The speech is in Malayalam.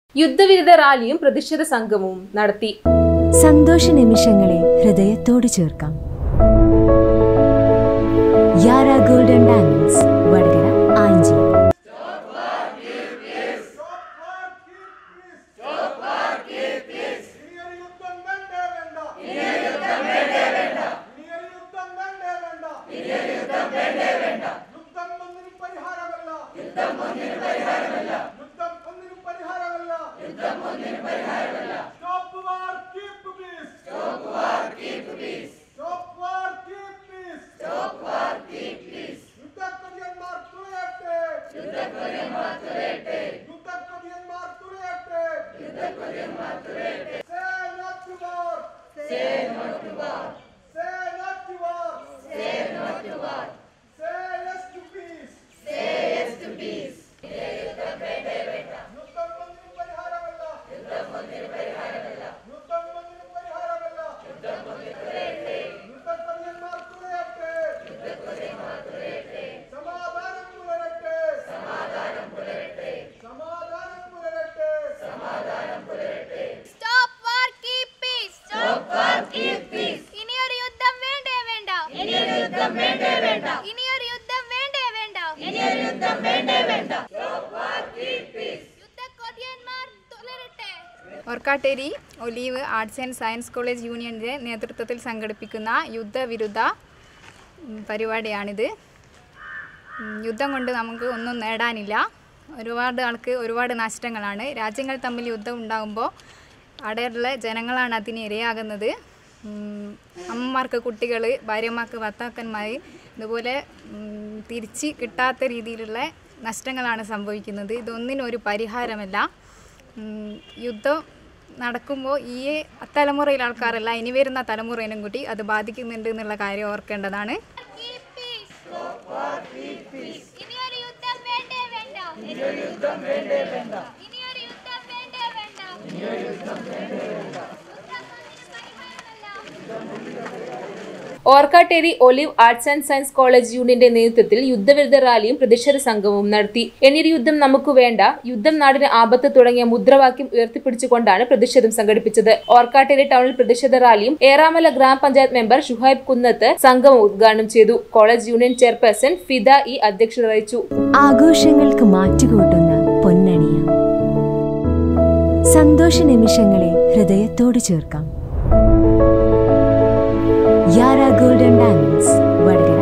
യുദ്ധവിരുദ്ധ റാലിയും പ്രതിഷേധ സംഗമവും നടത്തി സന്തോഷ നിമിഷങ്ങളെ ഹൃദയത്തോട് ചേർക്കാം യാര ഗോൾഡൻ ഡയമണ്ട്സ് വടകര ആഞ്ചി ഇനിയൊരു യുദ്ധം വേണ്ടേ വേണ്ട ഇനിയൊരു യുദ്ധം വേണ്ടേ വേണ്ട ഇനിയൊരു യുദ്ധം വേണ്ടേ വേണ്ട യുദ്ധം ഒന്നിനും പരിഹാരമല്ല യുദ്ധം ഒന്നിനും പരിഹാരമല്ല യുദ്ധം ഒന്നിനും പരിഹാരമല്ല യുദ്ധം ഒന്നിനും പരിഹാരമല്ല stop war keep peace stop war keep peace stop war keep peace stop war keep peace യുദ്ധക്കൊടിയന്മാർ തുറയട്ടെ യുദ്ധക്കൊടിയന്മാർ തുറയട്ടെ യുദ്ധക്കൊടിയന്മാർ തുറയട്ടെ യുദ്ധക്കൊടിയന്മാർ തുറയട്ടെ Say not to war. Say not to war. Say not to war. Say not to war. Say yes to peace. Say yes to peace. യുദ്ധം ഒന്നിനും പരിഹാരമല്ല യുദ്ധം ഒന്നിനും പരിഹാരമല്ല യുദ്ധം ഒന്നിനും പരിഹാരമല്ല യുദ്ധം യുദ്ധക്കൊടിയന്മാർ തുറയട്ടെ യുദ്ധക്കൊടിയന്മാർ തുറയട്ടെ സമാധാനം പുലരട്ടെ സമാധാനം പുലരട്ടെ സമാധാനം പുലരട്ടെ സമാധാനം പുലരട്ടെ Stop war, keep peace. Stop war, keep peace. ഇനിയൊരു യുദ്ധം വേണ്ടേ വേണ്ട ഇനിയൊരു യുദ്ധം വേണ്ടേ വേണ്ട ഇനിയൊരു യുദ്ധം വേണ്ടേ വേണ്ട ഇനിയൊരു യുദ്ധം വേണ്ടേ വേണ്ട Stop war, keep peace. യുദ്ധക്കൊതിയന്മാർ തുടരട്ടെ Orkkatteri olive arts and science college യൂണിയൻ്റെ നേതൃത്വത്തിൽ സംഘടിപ്പിക്കുന്ന യുദ്ധവിരുദ്ധ ഉം, പരിപാടിയാണിത് ഉം, യുദ്ധം കൊണ്ട് നമുക്ക് ഒന്നും നേടാനില്ല ഒരുപാട് ആൾക്ക് ഒരുപാട് നഷ്ടങ്ങളാണ് രാജ്യങ്ങൾ തമ്മിൽ യുദ്ധം ഉണ്ടാകുമ്പോൾ അവിടെയുള്ള ജനങ്ങളാണ് അതിന് ഇരയാകുന്നത് ഉം, അമ്മമാർക്ക് കുട്ടികൾ ഭാര്യമാർക്ക് ഭർത്താക്കന്മാർ ഇതുപോലെ ഉം, തിരിച്ച് കിട്ടാത്ത രീതിയിലുള്ള നഷ്ടങ്ങളാണ് സംഭവിക്കുന്നത് ഇതൊന്നിനും ഒരു പരിഹാരമല്ല ഉം, യുദ്ധം നടക്കുമ്പോൾ ഈ തലമുറയിലെ ആൾക്കാരല്ല ഇനി വരുന്ന തലമുറേനും കൂടി അത് ബാധിക്കുന്നുണ്ട് എന്നുള്ള കാര്യം ഓർക്കേണ്ടതാണ് Keep peace. Stop war, keep peace. ഇനിയൊരു യുദ്ധം വേണ്ടേ വേണ്ട ഇനിയൊരു യുദ്ധം വേണ്ടേ വേണ്ട ഇനിയൊരു യുദ്ധം വേണ്ടേ വേണ്ട ഇനിയൊരു യുദ്ധം വേണ്ടേ വേണ്ട Orkkatteri olive arts and science college യൂണിയന്റെ നേതൃത്വത്തിൽ യുദ്ധവിരുദ്ധ റാലിയും പ്രതിഷേധ സംഗമവും നടത്തി എന്നൊരു യുദ്ധം നമുക്ക് വേണ്ട യുദ്ധം നാടിന് ആപത്ത് തുടങ്ങിയ മുദ്രാവാക്യം ഉയർത്തിപ്പിടിച്ചുകൊണ്ടാണ് പ്രതിഷേധം സംഘടിപ്പിച്ചത് ഓർക്കാട്ടേരി ടൗണിൽ പ്രതിഷേധ റാലിയും ഏറാമല ഗ്രാമപഞ്ചായത്ത് മെമ്പർ ഷുഹൈബ് കുന്നത്ത് സംഗമം ഉദ്ഘാടനം ചെയ്തു college union chairperson Fida E അധ്യക്ഷത വഹിച്ചു ആഘോഷങ്ങൾക്ക് മാറ്റുകൂട്ടുന്ന പൊന്നണിയ സന്തോഷ നിമിഷങ്ങളെ ഹൃദയത്തോട് ചേർക്കാം യാര ഗോൾഡൻ ഡയമണ്ട്സ് വടകര